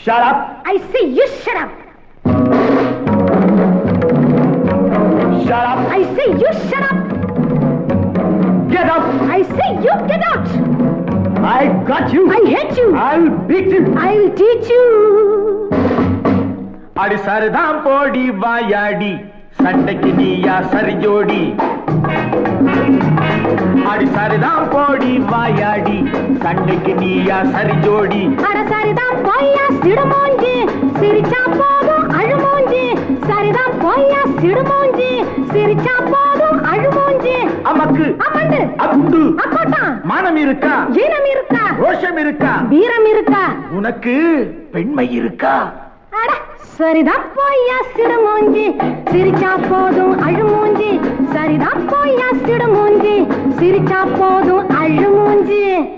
Shut up I say you shut up. Shut up I say you shut up. Get up I say you get out. I got you I hate you. I'll beat you I'll teach you. அடி சரிதான் போடி வாயாடி சண்டைக்கு நீயா சரி ஜோடி அடி சரிதான் போடி வாயாடி சண்டைக்கு நீயா சரி ஜோடி அட சரிதான் பொய்யா சிடுமோஞ்சி சிரிச்சா போதும் அழுமோஞ்சி சரிதான் பொய்யா சிடுமோஞ்சி சிரிச்சா போதும் அழுமோஞ்சி அமக்கு அமண்டு அகுண்டு அக்கோட்டான் மானம் இருக்கா ஈனம் இருக்கா ரோஷம் இருக்கா வீரம் இருக்கா உனக்கு பெண்மை இருக்கா அட சரிதான் பொய்யா சிடுமோஞ்சி சிரிச்சா போதும் அழுமோஞ்சி சரிதான் பொய்யா சிடுமோஞ்சி சிரிச்சா போதும் அழுமோஞ்சி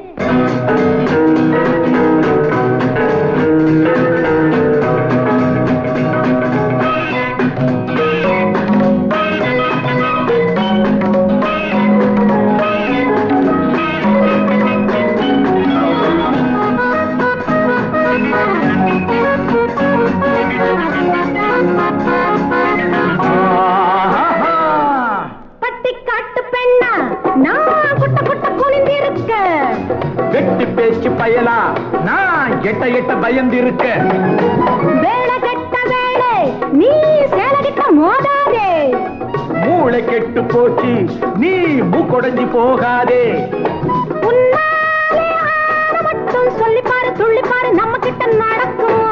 ஆஹா. பட்டி காட்டு பெண்ணா நான் குட்ட குட்ட குனிந்திருக்க வெட்டி பேச்சு பயலா நான் எட்ட எட்ட பயந்திருக்க வேலை கெட்ட வேலை நீ சேலகிட்ட மோதாதே மூளை கெட்டு போச்சு நீ மூக்கொடைஞ்சு போகாதே உன்னாலே ஆட மட்டும் சொல்லி பாரு துள்ளி பாரு நம்ம கிட்ட நடக்குமா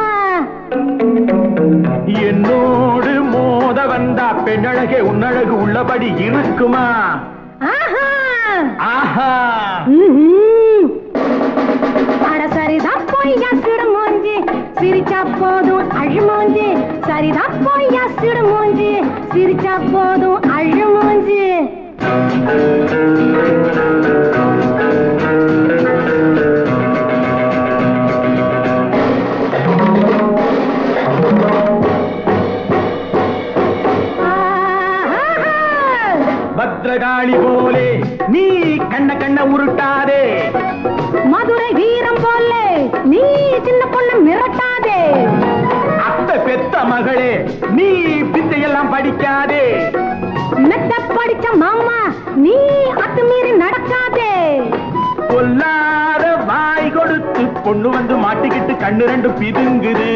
என்னோடு மோத வந்தா பெண்ணழகே உன்னழகு உள்ளபடி இருக்குமா ஆஹா ஆஹா ம்ஹும். அட சரிதான் பொய்யா சிடுமோஞ்சி சிரிச்சா போதும் அழுமோஞ்சி சரிதான் பொய்யா சிடுமோஞ்சி சிரிச்சா போதும் அழுமோஞ்சி ஆஹா. பத்ரகாளி போலே நீ கண்ண கண்ண உருட்டாதே மதுரை வீரம் போல நீ சின்ன பொண்ணு மிரட்டாதே அத்த பெத்த மகளே நீ வித்தையெல்லாம் படிக்காதே மெத்த படிச்ச மாமா நீ அத்துமீறி நடக்காதே பொல்லாத வாய் கொடுத்து பொண்ணு வந்து மாட்டிக்கிட்டு கண்ணு ரெண்டு பிதுங்குது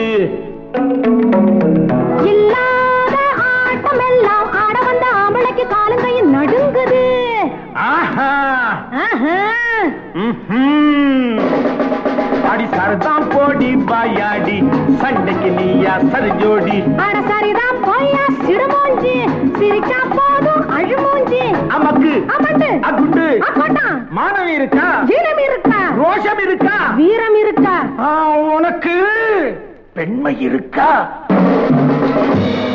இல்லாத ஆட்டம் எல்லாம் ஆட வந்த ஆம்பளைக்கு காலங்கையும் நடுங்குது ஆஹா ஆஹா. ம்ஹும். அடி சரதான் போடி பாயாடி சண்டைக்கு நீயா சரி ஜோடி அட சரிதான் பொய்யா சிடுமோஞ்சி சிரிச்சா போதும் அழுமோஞ்சி அமக்கு அமண்டு அகுண்டு அக்கோட்டான் மானம் இருக்கா வீரம் இருக்கா ரோஷம் இருக்கா வீரம் இருக்கா ஆ, உனக்கு பெண்மை இருக்கா